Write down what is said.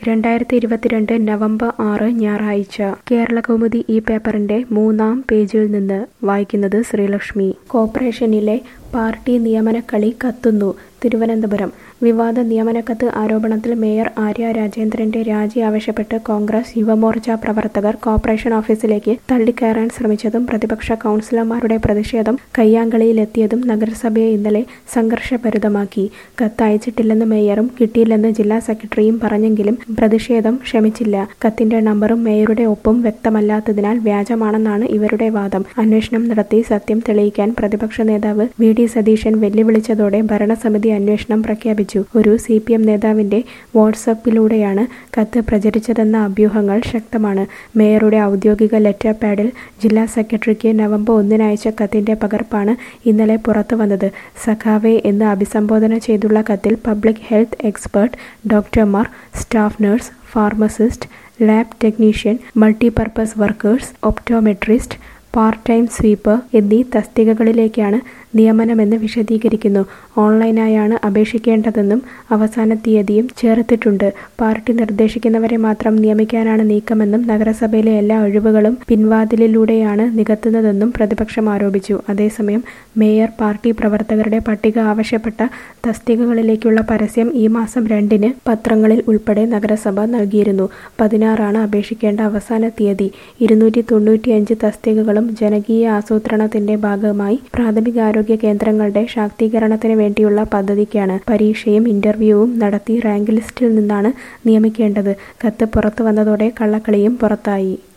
രണ്ടായിരത്തി ഇരുപത്തിരണ്ട് നവംബർ ആറ് ഞായറാഴ്ച കേരളകൗമുദി ഈ പേപ്പറിന്റെ മൂന്നാം പേജിൽ നിന്ന് വായിക്കുന്നത് ശ്രീലക്ഷ്മി കോർപ്പറേഷനിലെ പാർട്ടി നിയമനക്കളി കത്തുന്നു തിരുവനന്തപുരം വിവാദ നിയമനക്കത്ത് ആരോപണത്തിൽ മേയർ ആര്യ രാജേന്ദ്രന്റെ രാജി ആവശ്യപ്പെട്ട് കോൺഗ്രസ് യുവമോർച്ച പ്രവർത്തകർ കോർപ്പറേഷൻ ഓഫീസിലേക്ക് തള്ളിക്കയറാൻ ശ്രമിച്ചതും പ്രതിപക്ഷ കൗൺസിലർമാരുടെ പ്രതിഷേധം കയ്യാങ്കളിയിലെത്തിയതും നഗരസഭയെ ഇന്നലെ സംഘർഷഭരിതമാക്കി കത്ത് അയച്ചിട്ടില്ലെന്ന് മേയറും കിട്ടിയില്ലെന്ന് ജില്ലാ സെക്രട്ടറിയും പറഞ്ഞെങ്കിലും പ്രതിഷേധം ക്ഷമിച്ചില്ല കത്തിന്റെ നമ്പറും മേയറുടെ ഒപ്പും വ്യക്തമല്ലാത്തതിനാൽ വ്യാജമാണെന്നാണ് ഇവരുടെ വാദം അന്വേഷണം നടത്തി സത്യം തെളിയിക്കാൻ പ്രതിപക്ഷ നേതാവ് വി ഡി സതീശൻ വെല്ലുവിളിച്ചതോടെ ഭരണസമിതി അന്വേഷണം പ്രഖ്യാപിച്ചു ഒരു സി പി എം നേതാവിന്റെ വാട്സപ്പിലൂടെയാണ് കത്ത് പ്രചരിച്ചതെന്ന അഭ്യൂഹങ്ങൾ ശക്തമാണ് മേയറുടെ ഔദ്യോഗിക ലെറ്റർ പാഡിൽ ജില്ലാ സെക്രട്ടറിക്ക് നവംബർ ഒന്നിന് അയച്ച കത്തിന്റെ പകർപ്പാണ് ഇന്നലെ പുറത്തു വന്നത് സഖാവെ എന്ന് അഭിസംബോധന ചെയ്തുള്ള കത്തിൽ പബ്ലിക് ഹെൽത്ത് എക്സ്പേർട്ട് ഡോക്ടർമാർ staff nurse pharmacist lab technician multipurpose workers optometrist part time sweeper എന്നീ തസ്തികകളിലേക്കാണ് നിയമനമെന്ന് വിശദീകരിക്കുന്നു ഓൺലൈനായാണ് അപേക്ഷിക്കേണ്ടതെന്നും അവസാന തീയതിയും ചേർത്തിട്ടുണ്ട് പാർട്ടി നിർദ്ദേശിക്കുന്നവരെ മാത്രം നിയമിക്കാനാണ് നീക്കമെന്നും നഗരസഭയിലെ എല്ലാ ഒഴിവുകളും പിൻവാതിലിലൂടെയാണ് നികത്തുന്നതെന്നും പ്രതിപക്ഷം ആരോപിച്ചു അതേസമയം മേയർ പാർട്ടി പ്രവർത്തകരുടെ പട്ടിക ആവശ്യപ്പെട്ട തസ്തികകളിലേക്കുള്ള പരസ്യം ഈ മാസം രണ്ടിന് പത്രങ്ങളിൽ ഉൾപ്പെടെ നഗരസഭ നൽകിയിരുന്നു പതിനാറാണ് അപേക്ഷിക്കേണ്ട അവസാന തീയതി ഇരുന്നൂറ്റി തൊണ്ണൂറ്റിയഞ്ച് തസ്തികകളും ജനകീയ ആസൂത്രണത്തിന്റെ ഭാഗമായി പ്രാഥമികാരോഗ്യ കേന്ദ്രങ്ങളുടെ ശാക്തീകരണത്തിന് വേണ്ടിയുള്ള പദ്ധതിക്കാണ് പരീക്ഷയും ഇന്റർവ്യൂവും നടത്തി റാങ്ക് ലിസ്റ്റിൽ നിന്നാണ് നിയമിക്കേണ്ടത് കത്ത് പുറത്തു വന്നതോടെ കള്ളക്കളിയും പുറത്തായി